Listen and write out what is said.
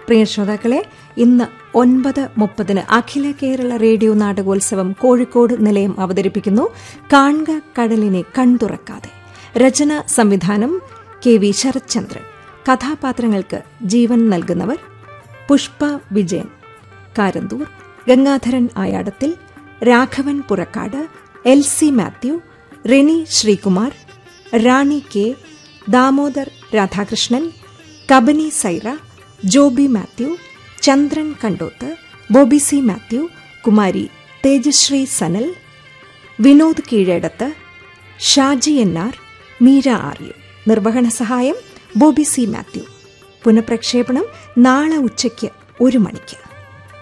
പ്രിയ ശ്രോതാക്കളെ ഇന്ന് ഒൻപത് മുപ്പതിന് അഖില കേരള റേഡിയോ നാടകോത്സവം കോഴിക്കോട് നിലയം അവതരിപ്പിക്കുന്നു കാൺക കടലിനെ കൺതുറക്കാതെ രചന സംവിധാനം കെ വി ശരത്ചന്ദ്രൻ കഥാപാത്രങ്ങൾക്ക് ജീവൻ നൽകുന്നവർ Pushpa Vijayan Karanthur Gangadharan Ayadathil Raghavan Purakkad L C Mathew Reni Sreekumar Rani K Damodar Radhakrishnan Kabani Saira Joby Mathew Chandran Kandoth Bobby C Mathew Kumari Thejasree Sanal Vinod Keezhedath Shaji N R Meera ആർയു നിർവഹണ സഹായം ബോബി സി മാത്യു പുനഃപ്രക്ഷേപണം നാളെ ഉച്ചയ്ക്ക് ഒരു മണിക്ക്